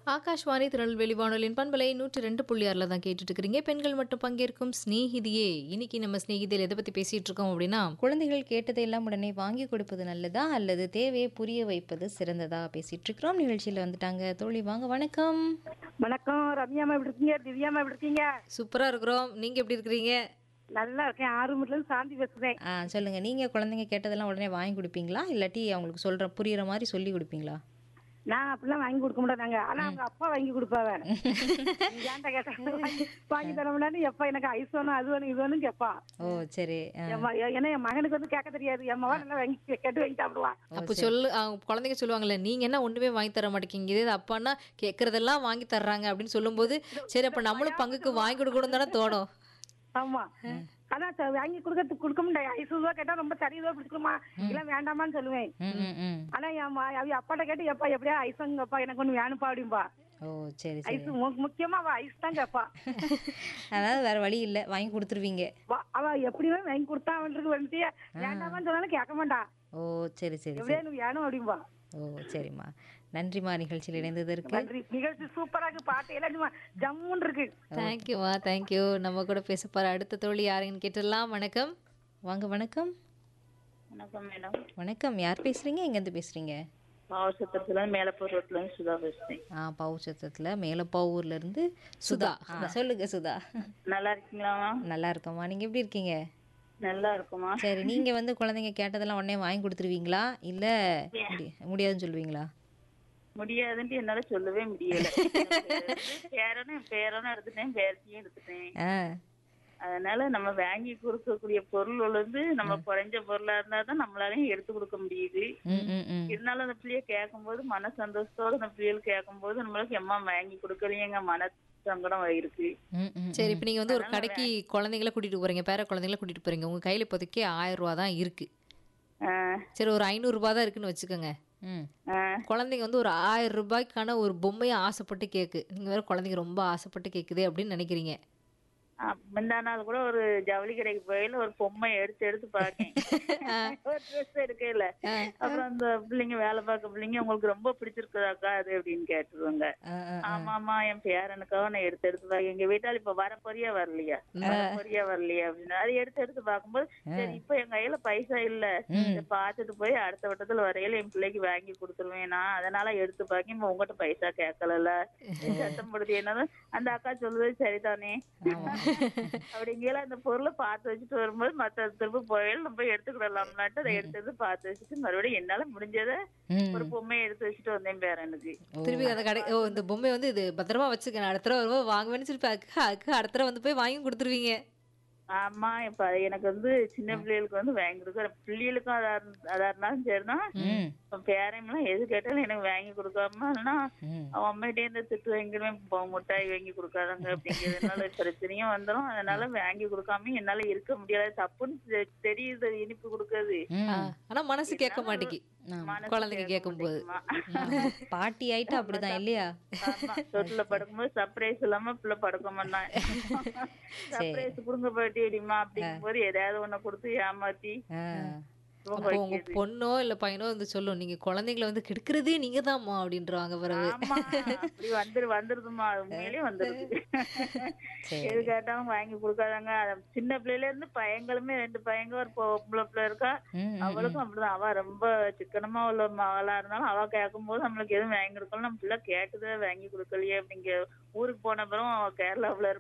ஆகாஷ்வாணி திருநெல்வேலி வானொலியின் பண்பலை நூற்றி ரெண்டு புள்ளி ஆறில் தான் கேட்டுட்டு இருக்கிறீங்க பெண்கள் மட்டும் பங்கேற்கும் ஸ்நேகிதியே இன்னைக்கு நம்ம ஸ்நேகிதியில் எதை பற்றி பேசிட்டு இருக்கோம் அப்படின்னா குழந்தைகள் கேட்டதையெல்லாம் உடனே வாங்கி கொடுப்பது நல்லதா அல்லது தேவையை புரிய வைப்பது சிறந்ததா பேசிட்டு இருக்கிறோம் நிகழ்ச்சியில வந்துட்டாங்க தோழி வாங்க வணக்கம் வணக்கம் ரம்யாமா எப்படி இருக்கீங்க திவ்யாமா எப்படி இருக்கீங்க சூப்பராக இருக்கிறோம் நீங்கள் எப்படி இருக்கிறீங்க நல்லா இருக்கேன் ஆறுமுட்ல இருந்து சாந்தி பேசுறேன் ஆ சொல்லுங்க நீங்க குழந்தைங்க கேட்டதெல்லாம் உடனே வாங்கி கொடுப்பீங்களா இல்லாட்டி அவங்களுக்கு சொல்ற புரியுற மாதிரி சொல்லி கொடுப்பீங்களா நான் அப்படிலாம் வாங்கி கொடுக்க மாட்டாங்க ஆனா அவங்க அப்பா வாங்கி கொடுப்பாவ ஏன்டா கேட்டா வாங்கி தர முடியாது எப்பா எனக்கு ஐஸ் வேணும் அது வேணும் இது வேணும் கேப்பா ஓ சரி ஆ, என் ம- ஏன்னா என் மகனுக்கு வந்து கேட்க தெரியாது என் மகன் நல்லா வாங்கி கேட்டு வாங்கி சாப்பிடுவான் அப்போ சொல்லு அவங்க குழந்தைங்க சொல்லுவாங்கல்ல நீங்கள் என்ன ஒன்றுமே வாங்கி தர மாட்டேங்கிங்க இதே அப்பான்னா கேட்குறதெல்லாம் வாங்கி தர்றாங்க அப்படின்னு சொல்லும்போது சரி அப்போ நம்மளும் பங்குக்கு வாங்கி கொடுக்கணும் தானே தோணும் ஆமா அதான் ச- வாங்கி கொடுக்கறதுக்கு கொடுக்க முடியாது ஐஸ் ரூபா கேட்டா ரொம்ப சரி ரூபா பிடிச்சிக்கணுமா இல்ல வேண்டாமான்னு சொல்லுவேன் ம், ம், ம். ஆனா என் ம- அவ அப்பாட்ட கேட்டு எப்பா எப்படியா ஐஸ் வாங்கப்பா எனக்கு ஒண்ணு வேணும்ப்பா அப்படின்பா ஓ சரி சரி ஐஸ் முக்கியமா அவ ஐஸ் தான் கேப்பா அதாவது வேற வழி இல்லை வாங்கி கொடுத்துருவீங்க வா- அவ எப்படின்னா வாங்கி கொடுத்தா அவனுக்கு வந்துட்டு வேண்டாமான்னு சொன்னாலும் கேட்க மாட்டான் ஓ சரி சரி சரி எப்படியா எனக்கு வேணும் அப்படின்பா ஓ சரிம்மா நன்றிம்மா நிகழ்ச்சியில் இணைந்ததற்கு நன்றி நிகழ்ச்சி சூப்பரா இருக்கு பாட்டு எல்லாம் சும்மா ஜம்முன்னு இருக்கு தேங்க்யூமா தேங்க்யூ நம்ம கூட பேச போகிற அடுத்த தோழி யாருன்னு கேட்டுடலாம் வணக்கம் வாங்க வணக்கம் வணக்கம் மேடம் வணக்கம் யார் பேசுறீங்க எங்கேருந்து பேசுறீங்க பாவசத்திரத்துல மேலப்பூர் ரோட்ல இருந்து சுதா பேசுறேன் ஆ பவுச்சத்தத்தில் மேலப்பாவூர்ல இருந்து சுதா ஆ, சொல்லுங்க சுதா நல்லா இருக்கீங்களாமா நல்லா இருக்கோம்மா நீங்க எப்படி இருக்கீங்க நல்லா இருக்குமா சரி நீங்க வந்து குழந்தைங்க கேட்டதெல்லாம் உடனே வாங்கி கொடுத்துருவீங்களா இல்ல முடி- முடியாதுன்னு சொல்லுவீங்களா முடியாதுன்ட்டு என்னால சொல்லவே முடியல பேரனும் என் பேரனும் எடுத்துட்டேன் பேரத்தையும் எடுத்துட்டேன் ஆ அதனால நம்ம வாங்கி கொடுக்கக்கூடிய பொருள் வந்து நம்ம குறைஞ்ச பொருளா இருந்தா தான் நம்மளாலையும் எடுத்து கொடுக்க முடியுது ம் ம் ம் இருந்தாலும் அந்த பிள்ளைய கேட்கும்போது மன சந்தோஷத்தோட அந்த பிள்ளைகள் கேட்கும்போது நம்மளுக்கு எம்மா வாங்கி கொடுக்கலையேங்க மன சங்கடம் இருக்கு ம் ம் சரி இப்போ நீங்கள் வந்து ஒரு கடைக்கு குழந்தைங்கள கூட்டிகிட்டு போகிறீங்க பேர குழந்தைங்கள கூட்டிகிட்டு போகிறீங்க உங்கள் கையில் இப்போதைக்கு ஆயிரம் ரூபா தான் இருக்குது ஆஹ் சரி ஒரு ஐநூறுரூபா தான் இருக்குன்னு வச்சுக்கோங்க ம் ஆஹ் குழந்தைங்க வந்து ஒரு ஆயிரம் ரூபாய்க்கான ஒரு பொம்மையை ஆசைப்பட்டு கேக்கு நீங்கள் வேற குழந்தைங்க ரொம்ப ஆசைப்பட்டு கேட்குதே அப்படின்னு நினைக்கிறீங்க அஹ் முந்தா நாள் கூட ஒரு ஜவுளி கடைக்கு போயில ஒரு பொம்மை எடுத்து எடுத்து பாக்கேன் ஒரு ட்ரெஸ் எடுக்கல அப்புறம் அந்த பிள்ளைங்க வேலை பார்க்க பிள்ளைங்க உங்களுக்கு ரொம்ப பிடிச்சிருக்குதாக்கா அது அப்படின்னு கேட்டுருவாங்க ஆ, ஆ, ஆமா ஆமா என் பேரனுக்காக நான் எடுத்து எடுத்து பாக்க எங்க வீட்டால இப்ப வர பொரியா வரலையா வர பொரியா வரலையா அப்படின்னு அது எடுத்து எடுத்து பார்க்கும்போது சரி இப்ப என் கையில பைசா இல்ல இதை பார்த்துட்டு போய் அடுத்த வட்டத்துல வரையில என் பிள்ளைக்கு வாங்கி கொடுத்துருவேன் நான் அதனால எடுத்து பாக்க இப்ப உங்ககிட்ட பைசா கேட்கல சத்தம் படுது என்னது அந்த அக்கா சொல்லுது சரிதானே அப்படிங்கல அந்த பொருளை பார்த்து வச்சுட்டு வரும்போது மத்த திரும்ப போயில நம்ம போய் எடுத்துக்கிடலாம்னாட்டு அதை எடுத்து எடுத்து பார்த்து வச்சுட்டு மறுபடியும் என்னால முடிஞ்சதை ம். ஒரு பொம்மையை எடுத்து வச்சுட்டு வந்தேன் பேரனுக்கு திருப்பி அந்த கடை ஓ இந்த பொம்மை வந்து இது பத்திரமா வச்சுக்க நான் அடுத்த தடவை வரும்போது வாங்குவேன்னு சொல்லி அதுக்கு அதுக்கு அடுத்த தடவை வந்து போய் வாங்கி கொடுத்துருவீங்க ஆமா இப்ப எனக்கு வந்து சின்ன பிள்ளைகளுக்கு வந்து வாங்கி கொடுக்குற பிள்ளைகளுக்கும் அதா இருந்த- அதா இருந்தாலும் சரிதான் ம் இப்ப பேரையெல்லாம் எது கேட்டாலும் எனக்கு வாங்கி கொடுக்காம இல்லைன்னா ம் அவன் அம்மாட்டே இருந்து திட்டு வாங்கிடுவேன் இப்போ முட்டாய் வாங்கி கொடுக்காதங்க அப்படிங்கிறதுனால பிரச்சனையும் வந்துடும் அதனால வாங்கி கொடுக்காம என்னால இருக்க முடியாது தப்புன்னு தெ- தெரியுது இனிப்பு கொடுக்கறது ம் ஆனா மனசு கேட்க மாட்டேங்கி மனசு குழந்தைங்க கேட்கும்போது மாட்டேங்குமா. பாட்டி ஆயிட்டா அப்படிதான் இல்லையா ஆமா தொட்டில படுக்கும்போது சர்ப்ரைஸ் இல்லாம பிள்ளை படுக்க மாட்டான் சர்ப்ரைஸ் கொடுங்க பாட்டி அடிமா அப்படிங்கும் போது ஏதாவது ஒண்ணு கொடுத்து ஏமாத்தி ஆ தூங்க அப்போ உங்க வைக்கிறது. பொண்ணோ இல்ல பையனோ வந்து சொல்லும் நீங்க குழந்தைங்களை வந்து கெடுக்கிறதே நீங்க தான்மா அப்படின்றவாங்க பிறகு ஆமா அப்படி வந்துரு வந்துருதுமா அது உண்மையிலேயே வந்துருது சரி. எது கேட்டாலும் வாங்கி கொடுக்காதாங்க அது சின்ன பிள்ளையில இருந்து பையங்களுமே ரெண்டு பையங்க ஒரு பொம்பளை பிள்ளை இருக்கா ம் ம், அவளுக்கும் அப்படிதான் அவ ரொம்ப சிக்கனமா உள்ள மகளா இருந்தாலும் அவ கேட்கும் போது நம்மளுக்கு எதுவும் வாங்கி கொடுக்கல நம்ம பிள்ளை கேட்டுதான் வாங்கி கொடுக்கலையே அப்படிங்க ஊருக்கு போன பிறகு அவ கேரளாவுல